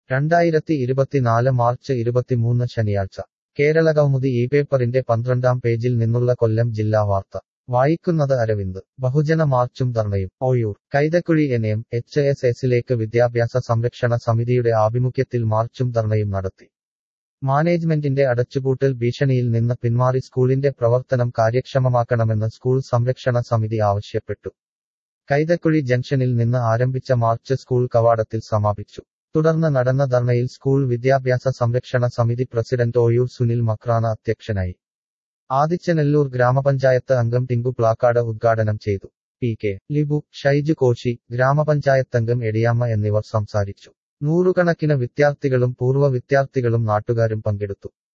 രണ്ടായിരത്തി ഇരുപത്തിനാല് മാർച്ച് ഇരുപത്തിമൂന്ന് ശനിയാഴ്ച കേരളകൗമുദി ഈ പേപ്പറിന്റെ പന്ത്രണ്ടാം പേജിൽ നിന്നുള്ള കൊല്ലം ജില്ലാ വാർത്ത വായിക്കുന്നത് അരവിന്ദ് ബഹുജന മാർച്ചും ധർണയും Oyoor Kaithakuzhi N M H S എസിലേക്ക് വിദ്യാഭ്യാസ സംരക്ഷണ സമിതിയുടെ ആഭിമുഖ്യത്തിൽ മാർച്ചും ധർണയും നടത്തി മാനേജ്മെന്റിന്റെ അടച്ചുപൂട്ടൽ ഭീഷണിയിൽ നിന്ന് പിന്മാറി സ്കൂളിന്റെ പ്രവർത്തനം കാര്യക്ഷമമാക്കണമെന്ന് സ്കൂൾ സംരക്ഷണ സമിതി ആവശ്യപ്പെട്ടു കൈതക്കുഴി ജംഗ്ഷനിൽ നിന്ന് ആരംഭിച്ച മാർച്ച് സ്കൂൾ കവാടത്തിൽ സമാപിച്ചു തുടർന്ന് നടന്ന ധർണയിൽ സ്കൂൾ വിദ്യാഭ്യാസ സംരക്ഷണ സമിതി പ്രസിഡന്റ് ഒയൂർ സുനിൽ മക്രാന അധ്യക്ഷനായി ആദിച്ചനെല്ലൂർ ഗ്രാമപഞ്ചായത്ത് അംഗം ടിങ്കു പ്ലാക്കാട് ഉദ്ഘാടനം ചെയ്തു പി കെ ലിബു ഷൈജു കോശി ഗ്രാമപഞ്ചായത്ത് അംഗം എടിയാമ്മ എന്നിവർ സംസാരിച്ചു നൂറുകണക്കിന് വിദ്യാർത്ഥികളും പൂർവ്വ വിദ്യാർത്ഥികളും നാട്ടുകാരും പങ്കെടുത്തു